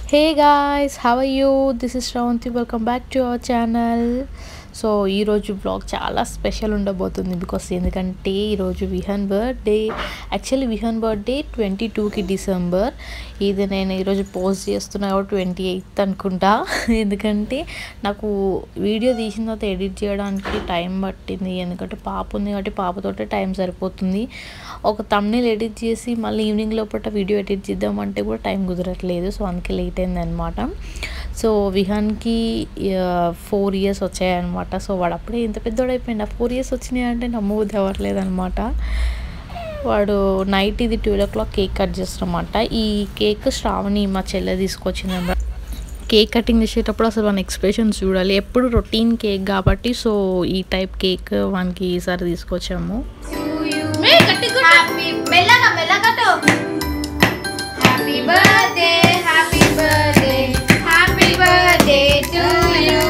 hey guys how you this is Shravanti welcome back to our channel so ఈరోజు blog చాలా special ఉండబోతుంది because ఎందుకంటే ఈరోజు Vihaan birthday actually Vihaan birthday twenty టూకి December ఇది నేను ఈరోజు పోస్ట్ చేస్తున్నా కాబట్టి ట్వంటీ ఎయిత్ అనుకుంటా ఎందుకంటే నాకు వీడియో తీసిన తర్వాత ఎడిట్ చేయడానికి టైం పట్టింది ఎందుకంటే పాప ఉంది కాబట్టి పాపతోటే టైం సరిపోతుంది ఒక తమ్నేల్ ఎడిట్ చేసి మళ్ళీ ఈవినింగ్ లోపల వీడియో ఎడిట్ చేద్దామంటే కూడా టైం కుదరట్లేదు సో అందుకే లేట్ అయింది అనమాట సో విహాన్కి ఫోర్ ఇయర్స్ వచ్చాయన్నమాట సో వాడు అప్పుడే ఇంత పెద్దోడు అయిపోయింది ఆ ఫోర్ ఇయర్స్ వచ్చినాయి అంటే నమ్మబుద్ధి అవ్వట్లేదు అనమాట వాడు నైట్ ఇది twelve o'clock cake cut చేస్తామన్నమాట ఈ కేక్ శ్రావణి మా చెల్లె తీసుకొచ్చింది అనమాట కేక్ కటింగ్ చేసేటప్పుడు అసలు మన ఎక్స్ప్రెషన్స్ చూడాలి ఎప్పుడు రొటీన్ కేక్ కాబట్టి సో ఈ టైప్ కేక్ వానికి ఈసారి తీసుకొచ్చాము హ్యాపీ మెల్లగా మెల్లగట్టు happy birthday happy birthday happy birthday to you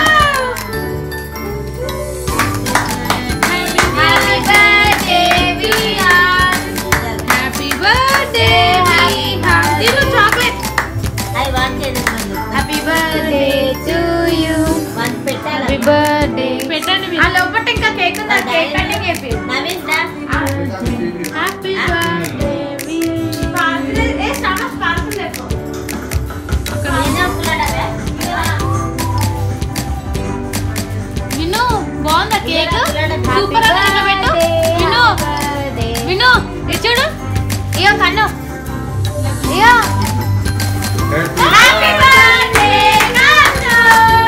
happy birthday Vihaan happy birthday Vihaan తిను చాక్లెట్ అది వన్ చేసి ముందు happy birthday to you one పెట్టాలి హ్యాపీ బర్త్డే పెట్టండి ఆ లోపల ఇంకా కేక్ ఉంది కేక్ కటింగ్ చెప్పి నవీన్ రా హ్యాపీ బర్త్డే విహాన్ ఏ స్టార్ట్ స్టార్ట్ లేకో ఏదో పుల్లడవే విను బాగుందా కేక్ సూపర్ గా పెట్టు విను విను ఇది చూడు ఇయో కన్ను ఇయో హ్యాపీ బర్త్డే కన్ను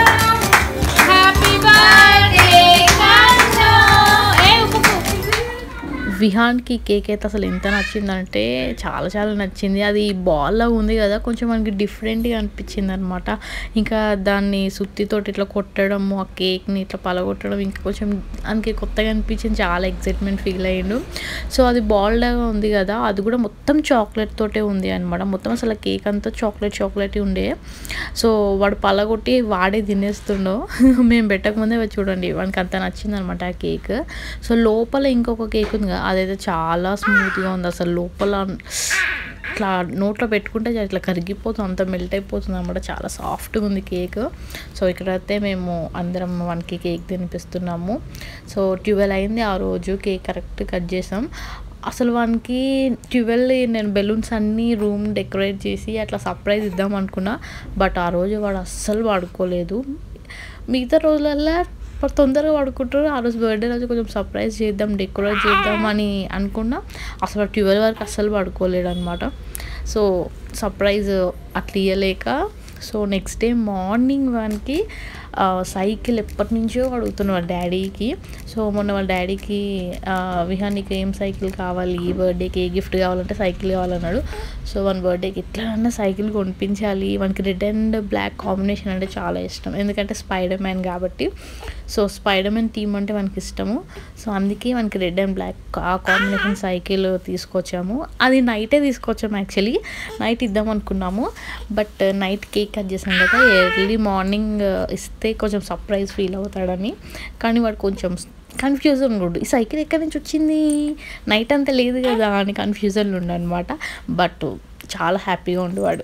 హ్యాపీ బర్త్డే కన్ను ఏ ఉప్పుకు విహాన్కి కేక్ అయితే అసలు ఎంత నచ్చిందంటే చాలా చాలా నచ్చింది అది బాల్లా ఉంది కదా కొంచెం మనకి డిఫరెంట్గా అనిపించింది అనమాట ఇంకా దాన్ని సుత్తితోటి ఇట్లా కొట్టడము ఆ కేక్ని ఇట్లా పలగొట్టడం ఇంకా కొంచెం దానికి కొత్తగా అనిపించింది చాలా ఎక్సైట్మెంట్ ఫీల్ అయ్యిండు సో అది బాల్ లాగా ఉంది కదా అది కూడా మొత్తం చాక్లెట్ తోటే ఉంది అనమాట మొత్తం అసలు కేక్ అంతా చాక్లెట్ చాక్లెట్ ఉండే సో వాడు పలగొట్టి వాడే తినేస్తుండో మేము పెట్టకముందే వచ్చి చూడండి వానికి అంత నచ్చింది అనమాట ఆ కేక్ సో లోపల ఇంకొక కేక్ ఉంది కదా అదైతే చాలా స్మూత్గా ఉంది అసలు లోపల ఇట్లా నోట్లో పెట్టుకుంటే ఇట్లా కరిగిపోతుంది అంత మెల్ట్ అయిపోతుంది అనమాట చాలా సాఫ్ట్గా ఉంది కేక్ సో ఇక్కడైతే మేము అందరం వానికి కేక్ తినిపిస్తున్నాము సో ట్వెల్వ్ అయింది ఆ రోజు కేక్ కరెక్ట్ కట్ చేసాం అసలు వానికి ట్వెల్వ్ నేను బెలూన్స్ అన్నీ రూమ్ డెకరేట్ చేసి అట్లా సర్ప్రైజ్ ఇద్దాం అనుకున్నా బట్ ఆ రోజు వాడు అస్సలు వాడుకోలేదు మిగతా రోజులల్లో వాడు తొందరగా పడుకుంటారు ఆ రోజు బర్త్డే రోజు కొంచెం సర్ప్రైజ్ చేద్దాం డెకరేట్ చేద్దాం అని అనుకున్నా అసలు ట్వెల్వ్ వరకు అస్సలు పడుకోలేడు అనమాట సో సర్ప్రైజ్ అట్లా ఇవ్వలేక సో నెక్స్ట్ డే మార్నింగ్ వానికి ఆ, సైకిల్ ఎప్పటి నుంచో అడుగుతున్నాడు వాళ్ళ డాడీకి సో మొన్న వాళ్ళ డాడీకి ఆ, విహానికి ఏం సైకిల్ కావాలి ఈ బర్త్డేకి ఏ గిఫ్ట్ కావాలంటే సైకిల్ కావాలన్నాడు సో వన్ బర్త్డేకి ఎట్లా సైకిల్ కొనిపించాలి వానికి రెడ్ అండ్ బ్లాక్ కాంబినేషన్ అంటే చాలా ఇష్టం ఎందుకంటే స్పైడర్ మ్యాన్ కాబట్టి సో స్పైడర్ మ్యాన్ థీమ్ అంటే మనకి ఇష్టము సో అందుకే మనకి రెడ్ అండ్ బ్లాక్ ఆ కాంబినేషన్ సైకిల్ తీసుకొచ్చాము అది నైటే తీసుకొచ్చాము యాక్చువల్లీ నైట్ ఇద్దాం అనుకున్నాము బట్ నైట్ కేక్ కట్ చేసాం కదా ఎర్లీ మార్నింగ్ ఇస్తే కొంచెం సర్ప్రైజ్ ఫీల్ అవుతాడని కానీ వాడు కొంచెం కన్ఫ్యూజన్ ఉండు ఈ సైకిల్ ఎక్కడి నుంచి వచ్చింది నైట్ అంతా లేదు కదా అని కన్ఫ్యూజన్లో ఉండు అనమాట బట్ చాలా హ్యాపీగా ఉండు వాడు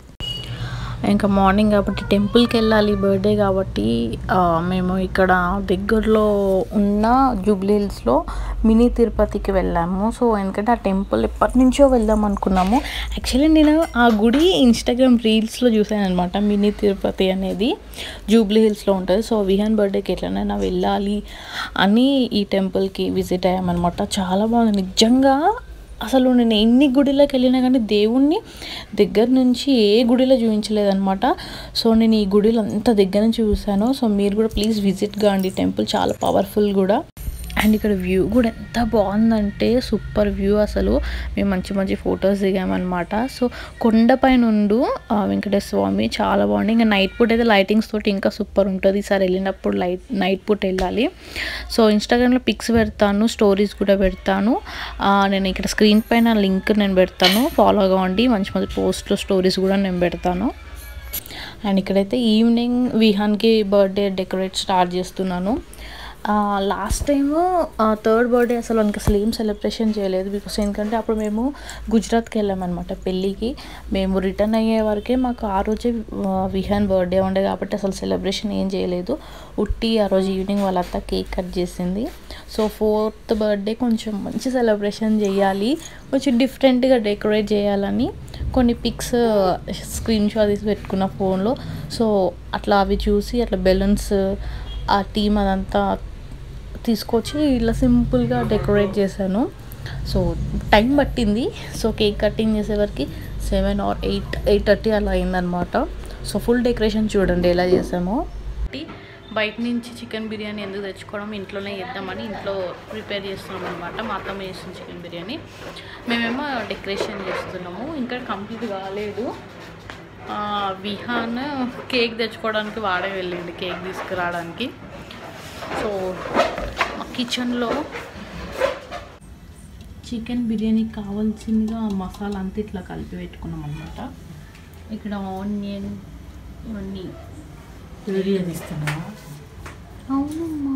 ఇంకా మార్నింగ్ కాబట్టి టెంపుల్కి వెళ్ళాలి బర్త్డే కాబట్టి ఆ, మేము ఇక్కడ దగ్గరలో ఉన్న జూబ్లీ హిల్స్లో మినీ తిరుపతికి వెళ్ళాము సో ఎందుకంటే ఆ టెంపుల్ ఎప్పటి నుంచో వెళ్దాం అనుకున్నాము యాక్చువల్లీ నేను ఆ గుడి ఇన్స్టాగ్రామ్ రీల్స్లో చూసాను అనమాట మినీ తిరుపతి అనేది జూబ్లీ హిల్స్లో ఉంటుంది సో విహాన్ బర్త్డేకి ఎట్లనైనా వెళ్ళాలి అని ఈ టెంపుల్కి విజిట్ అయ్యామన్నమాట చాలా బాగుంది నిజంగా అసలు నేను ఎన్ని గుడిలోకి వెళ్ళినా కానీ దేవుణ్ణి దగ్గర నుంచి ఏ గుడిలో చూపించలేదన్నమాట సో నేను ఈ గుడిలో అంత దగ్గర నుంచి చూశాను సో మీరు కూడా ప్లీజ్ విజిట్ కాండి టెంపుల్ చాలా పవర్ఫుల్ కూడా అండ్ ఇక్కడ వ్యూ కూడా ఎంత బాగుందంటే సూపర్ వ్యూ అసలు మేము మంచి మంచి ఫొటోస్ దిగామన్నమాట సో కొండపైన ఉండు ఆ, వెంకటేశ్వర స్వామి చాలా బాగుంది ఇంకా నైట్ పూట అయితే లైటింగ్స్ తోటి ఇంకా సూపర్ ఉంటుంది ఈసారి వెళ్ళినప్పుడు లైట్ నైట్ పూట వెళ్ళాలి సో ఇన్స్టాగ్రామ్లో పిక్స్ పెడతాను స్టోరీస్ కూడా పెడతాను ఆ, నేను ఇక్కడ స్క్రీన్ పైన లింక్ నేను పెడతాను ఫాలో కావండి మంచి మంచి పోస్ట్ స్టోరీస్ కూడా నేను పెడతాను అండ్ ఇక్కడైతే ఈవినింగ్ విహాన్కి బర్త్డే డెకరేట్ స్టార్ట్ చేస్తున్నాను లాస్ట్ టైము థర్డ్ బర్త్డే అసలు మనకి అసలు ఏం సెలబ్రేషన్ చేయలేదు బికాస్ ఎందుకంటే అప్పుడు మేము గుజరాత్కి వెళ్ళామన్నమాట పెళ్ళికి మేము రిటర్న్ అయ్యే వరకే మాకు ఆ రోజే ఆ, విహాన్ బర్త్డే ఉండే కాబట్టి అసలు సెలబ్రేషన్ ఏం చేయలేదు ఉట్టి ఆ రోజు ఈవినింగ్ వాళ్ళంతా కేక్ కట్ చేసింది సో ఫోర్త్ బర్త్డే కొంచెం మంచి సెలబ్రేషన్ చేయాలి కొంచెం డిఫరెంట్గా డెకరేట్ చేయాలని కొన్ని పిక్స్ స్క్రీన్ షాట్ తీసి పెట్టుకున్న ఫోన్లో సో అట్లా అవి చూసి అట్లా బెలూన్స్ ఆ టీమ్ అదంతా తీసుకొచ్చి ఇలా సింపుల్గా డెకరేట్ చేశాను సో టైం పట్టింది సో కేక్ కటింగ్ చేసేవరకు seven or eight eight thirty అలా అయిందనమాట సో ఫుల్ డెకరేషన్ చూడండి ఎలా చేసామో బయట నుంచి చికెన్ బిర్యానీ ఎందుకు తెచ్చుకోవడం ఇంట్లోనే చేద్దామని ఇంట్లో ప్రిపేర్ చేస్తున్నాం అనమాట మా అత్తమ్మ చేస్తుంది చికెన్ బిర్యానీ మేమేమో డెకరేషన్ చేస్తున్నాము ఇంకా కంప్లీట్ కాలేదు ఆ, విహాన్ కేక్ తెచ్చుకోవడానికి వాడే వెళ్ళింది కేక్ తీసుకురావడానికి సో మా కిచెన్లో చికెన్ బిర్యానీకి కావాల్సిందిగా మసాలా అంతా ఇట్లా కలిపి పెట్టుకున్నాం అనమాట ఇక్కడ ఆనియన్ ఇవన్నీ వీడియో తీస్తున్నావా అవునమ్మా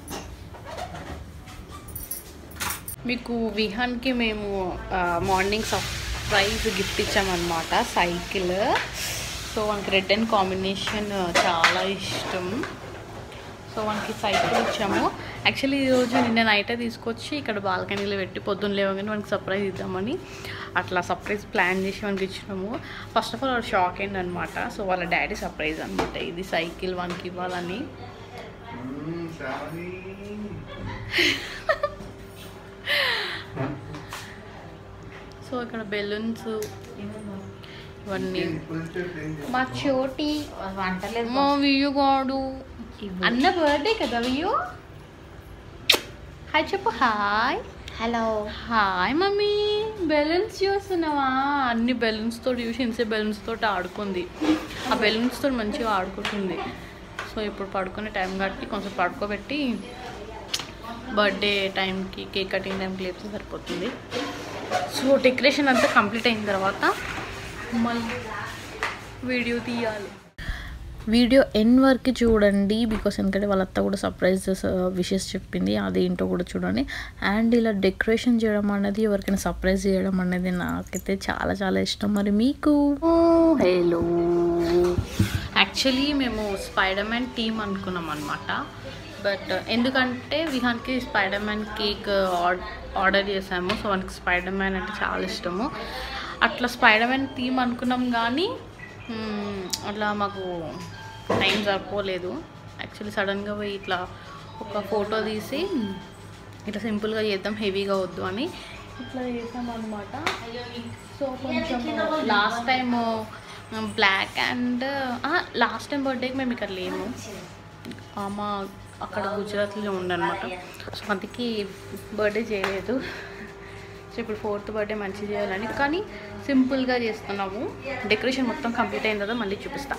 మీకు విహాన్కి మేము మార్నింగ్ సర్ప్రైజ్ గిఫ్ట్ ఇచ్చామన్నమాట సైకిల్ సో మనకి రెడ్ అండ్ కాంబినేషన్ చాలా ఇష్టం సో మనకి సైకిల్ ఇచ్చాము యాక్చువల్లీ ఈరోజు నిన్న నైటే తీసుకొచ్చి ఇక్కడ బాల్కనీలో పెట్టి పొద్దున్న లేవగానే మనకి సర్ప్రైజ్ ఇద్దామని అట్లా సర్ప్రైజ్ ప్లాన్ చేసి మనకి ఇచ్చినాము ఫస్ట్ ఆఫ్ ఆల్ వాడు షాక్ అయింది అనమాట సో వాళ్ళ డాడీ సర్ప్రైజ్ అనమాట ఇది సైకిల్ మనకి ఇవ్వాలని సో ఇక్కడ బెలూన్స్ ఇవన్నీ మా చోటి వంటలేదు మా వియ్యు గాడు అన్న బర్త్డే కదా వియ్యు హాయ్ చెప్పు hi hello hi mummy balloons చూస్తున్నావా అన్ని బెలూన్స్ తోటి చూసి ఇంతే బెలూన్స్ తోటి ఆడుకుంది ఆ బెలూన్స్ తోటి మంచిగా ఆడుకుంటుంది సో ఇప్పుడు పడుకునే టైం కట్టి కొంచెం పడుకోబెట్టి బర్త్డే టైంకి కేక్ కటింగ్ టైంకి లేపితే సరిపోతుంది సో డెకరేషన్ అంతా కంప్లీట్ అయిన తర్వాత మళ్ళీ వీడియో తీయాలి వీడియో ఎన్ వరకు చూడండి బికాస్ ఎందుకంటే వాళ్ళ అత్త కూడా సర్ప్రైజ్ విషెస్ చెప్పింది అదేంటో కూడా చూడండి అండ్ ఇలా డెకరేషన్ చేయడం అనేది ఎవరికైనా సర్ప్రైజ్ చేయడం అనేది నాకైతే చాలా చాలా ఇష్టం మరి మీకు హలో యాక్చువల్లీ మేము స్పైడర్ మ్యాన్ టీమ్ అనుకున్నాం అనమాట బట్ ఎందుకంటే విహాన్కి స్పైడర్ మ్యాన్ కేక్ ఆర్డర్ చేసాము సో మనకి స్పైడర్ మ్యాన్ అంటే చాలా ఇష్టము అట్లా స్పైడర్ మ్యాన్ థీమ్ అనుకున్నాం కానీ మ్మ్, అట్లా మాకు టైం సరిపోలేదు యాక్చువల్లీ సడన్గా పోయి ఇట్లా ఒక ఫోటో తీసి ఇట్లా సింపుల్గా చేద్దాం హెవీగా వద్దు అని ఇట్లా చేసాం అనమాట సో కొంచెం last time black and last time బర్త్డేకి మేము ఇక్కడ లేము అమ్మ అక్కడ గుజరాత్లో ఉండనమాట సో అందుకే బర్త్డే చేయలేదు సో ఇప్పుడు ఫోర్త్ బర్త్డే మంచిగా చేయాలని కానీ సింపుల్గా చేస్తున్నాము డెకరేషన్ మొత్తం కంప్లీట్ అయిన తర్వాత మళ్ళీ చూపిస్తా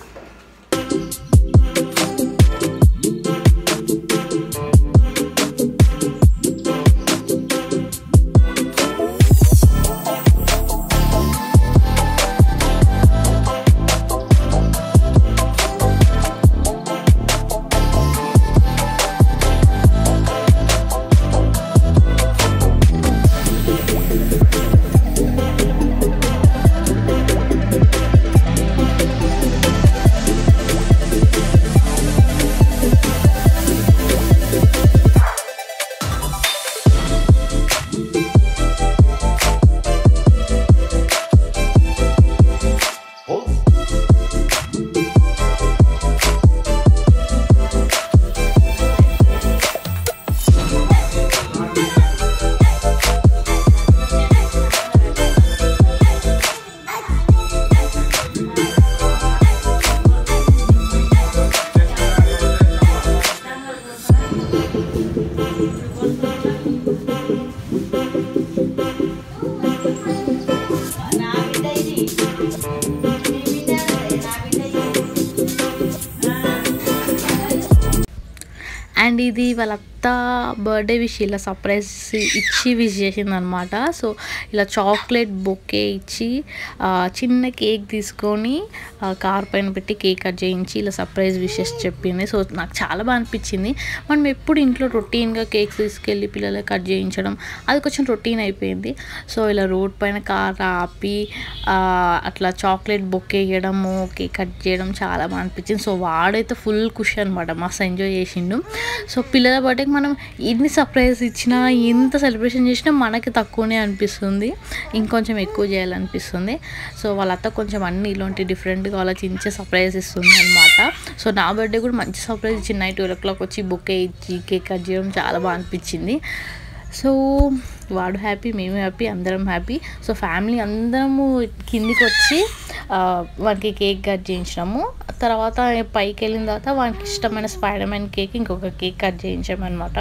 అండ్ ఇది వాళ్ళ బర్త్డే విష్ ఇలా సర్ప్రైజ్ ఇచ్చి విష్ చేసింది అనమాట సో ఇలా చాక్లెట్ బొకే ఇచ్చి ఆ, చిన్న కేక్ తీసుకొని ఆ, కార్ పైన పెట్టి కేక్ కట్ చేయించి ఇలా సర్ప్రైజ్ విషెస్ చెప్పింది సో నాకు చాలా బాగా అనిపించింది మనం ఎప్పుడు ఇంట్లో రొటీన్గా కేక్స్ తీసుకెళ్ళి పిల్లలకి కట్ చేయించడం అది కొంచెం రొటీన్ అయిపోయింది సో ఇలా రోడ్ పైన కార్ ఆపి ఆ, అట్లా చాక్లెట్ బొకే వేయడము కేక్ కట్ చేయడం చాలా బాగా అనిపించింది సో వాడైతే ఫుల్ ఖుషి అనమాట మస్తు ఎంజాయ్ చేసిండు సో పిల్లల బర్త్డేకి మనం ఎన్ని సర్ప్రైజ్ ఇచ్చినా ఎంత సెలబ్రేషన్ చేసినా మనకి తక్కువనే అనిపిస్తుంది ఇంకొంచెం ఎక్కువ చేయాలనిపిస్తుంది సో వాళ్ళతో కొంచెం అన్ని ఇలాంటి డిఫరెంట్గా ఆలోచించే సర్ప్రైజ్ ఇస్తుంది అనమాట సో నా బర్త్డే కూడా మంచి సర్ప్రైజ్ ఇచ్చి నైట్ ట్వెల్వ్ ఓ క్లాక్ వచ్చి బుక్ ఇచ్చి కేక్ కట్ చేయడం చాలా బాగా అనిపించింది సో వాడు హ్యాపీ మేము హ్యాపీ అందరం హ్యాపీ సో ఫ్యామిలీ అందరము కిందికి వచ్చి ఆ, వానికి కేక్ కట్ చేయించినాము తర్వాత పైకి వెళ్ళిన తర్వాత వానికి ఇష్టమైన స్పైడర్ మ్యాన్ కేక్ ఇంకొక కేక్ కట్ చేయించామన్నమాట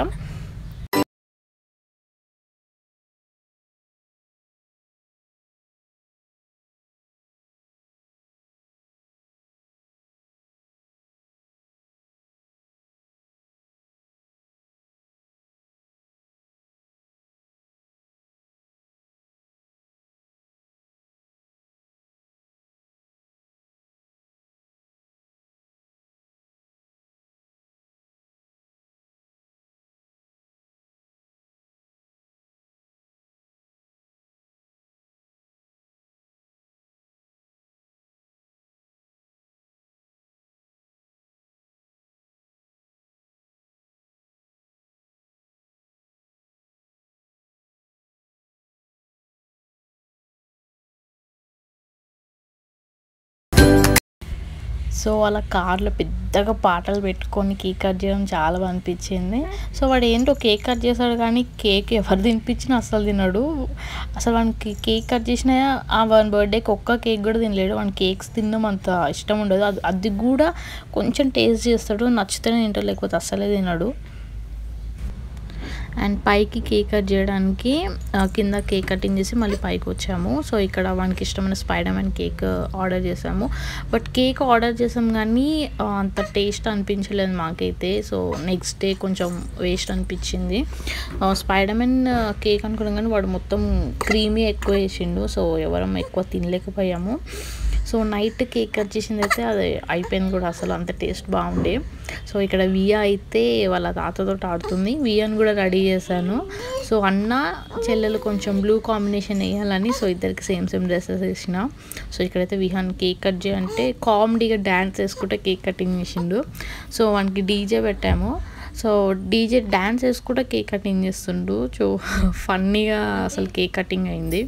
సో వాళ్ళ కార్లో పెద్దగా పాటలు పెట్టుకొని కేక్ కట్ చేయడం చాలా బాగా అనిపించింది సో వాడు ఏంటో కేక్ కట్ చేశాడు కానీ కేక్ ఎవరు తినిపించినా అసలు తినడు అసలు వానికి కేక్ కట్ చేసిన ఆ వన్ బర్త్డేకి ఒక్క కేక్ కూడా తినలేడు వానికి కేక్స్ తినడం అంత ఇష్టం ఉండదు అది అది కూడా కొంచెం టేస్ట్ చేస్తాడు నచ్చితేనే తింటాడు లేకపోతే అస్సలే తినడు అండ్ పైకి కేక్ కట్ చేయడానికి ఆ, కింద కేక్ కటింగ్ చేసి మళ్ళీ పైకి వచ్చాము సో ఇక్కడ వానికి ఇష్టమైన స్పైడర్ మ్యాన్ కేక్ ఆర్డర్ చేసాము బట్ కేక్ ఆర్డర్ చేసాం కానీ ఆ, అంత టేస్ట్ అనిపించలేదు మాకైతే సో నెక్స్ట్ డే కొంచెం వేస్ట్ అనిపించింది స్పైడర్ మ్యాన్ కేక్ అనుకున్నాం కానీ వాడు మొత్తం క్రీమీ ఎక్కువ వేసిండు సో ఎవరం ఎక్కువ తినలేకపోయాము సో నైట్ కేక్ కట్ చేసింది అయితే అది అయిపోయింది కూడా అసలు అంత టేస్ట్ బాగుండే సో ఇక్కడ వియా అయితే వాళ్ళ తాతతో ఆడుతుంది వియాని కూడా రెడీ చేశాను సో అన్న చెల్లెలు కొంచెం బ్లూ కాంబినేషన్ వేయాలని సో ఇద్దరికి సేమ్ సేమ్ డ్రెస్సెస్ వేసిన సో ఇక్కడైతే విహాన్ కేక్ కట్ చేయంటే కామెడీగా డ్యాన్స్ వేసుకుంటే కేక్ కటింగ్ చేసిండు సో వానికి డీజే పెట్టాము సో డీజే డ్యాన్స్ వేసుకుంటే కేక్ కటింగ్ చేస్తుండు సో ఫన్నీగా అసలు కేక్ కటింగ్ అయింది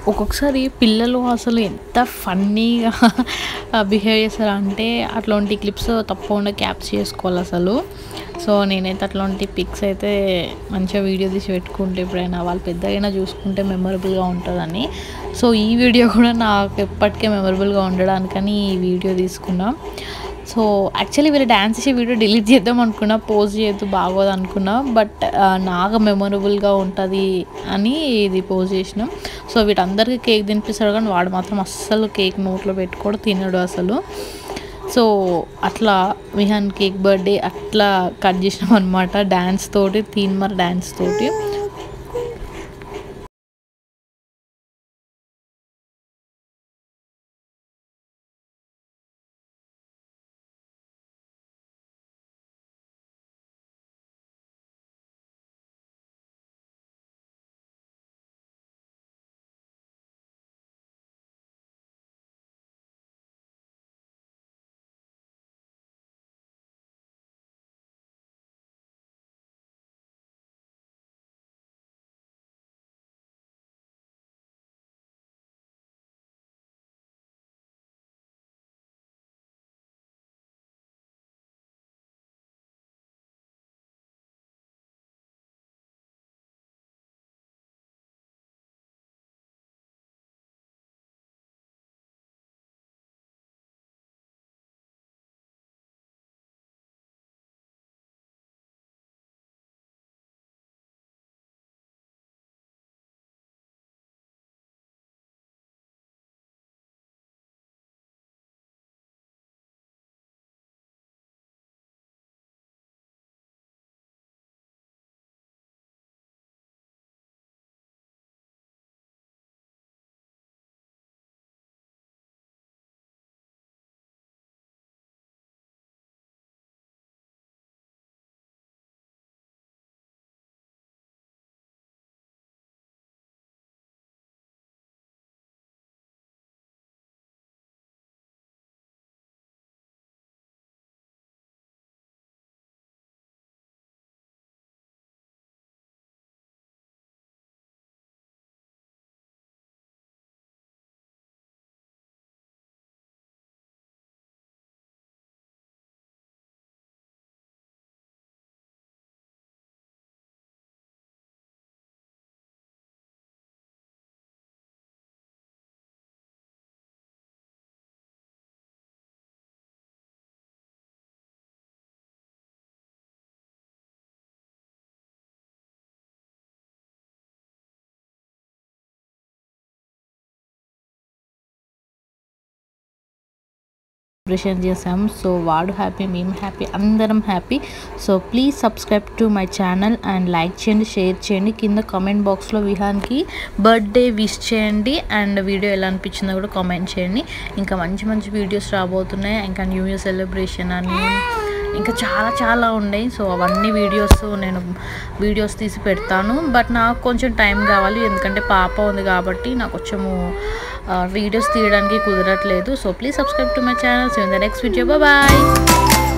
ఒక్కొక్కసారి పిల్లలు అసలు ఎంత ఫన్నీగా బిహేవ్ చేస్తారు అంటే అట్లాంటి క్లిప్స్ తప్పకుండా క్యాప్చర్ చేసుకోవాలి అసలు సో నేనైతే అట్లాంటి పిక్స్ అయితే మంచిగా వీడియో తీసి పెట్టుకుంటే ఎప్పుడైనా వాళ్ళు పెద్దగైనా చూసుకుంటే మెమరబుల్గా ఉంటుందని సో ఈ వీడియో కూడా నాకు ఎప్పటికే మెమరబుల్గా ఉండడానికని ఈ వీడియో తీసుకున్నా సో యాక్చువల్లీ వీళ్ళు డ్యాన్స్ చేసే వీడియో డిలీట్ చేద్దాం అనుకున్నా పోస్ట్ చేయొద్దు బాగోదు అనుకున్నా బట్ నాకు మెమొరబుల్గా ఉంటుంది అని ఇది పోస్ట్ చేసినాం సో వీటందరికీ కేక్ తినిపిస్తాడు కానీ వాడు మాత్రం అస్సలు కేక్ నోట్లో పెట్టుకోడు తినడు అసలు సో అట్లా విహాన్ కేక్ బర్త్డే అట్లా కట్ చేసినాం అనమాట డ్యాన్స్ తోటి తీన్మర్ డ్యాన్స్ తోటి సెలబ్రేషన్ చేసాం సో వాడు హ్యాపీ మేము హ్యాపీ అందరం happy so please subscribe to my channel and like చేయండి షేర్ చేయండి కింద కామెంట్ బాక్స్లో విహాన్కి బర్త్డే విష్ చేయండి అండ్ వీడియో ఎలా అనిపించిందో కూడా కామెంట్ చేయండి ఇంకా మంచి మంచి వీడియోస్ రాబోతున్నాయి ఇంకా న్యూ ఇయర్ సెలబ్రేషన్ అని ఇంకా చాలా చాలా ఉన్నాయి సో అవన్నీ వీడియోస్ నేను వీడియోస్ తీసి పెడతాను బట్ నాకు కొంచెం టైం కావాలి ఎందుకంటే పాప ఉంది కాబట్టి నాకు కొంచెము వీడియోస్ తీయడానికి కుదరట్లేదు so please subscribe to my channel so in the next video bye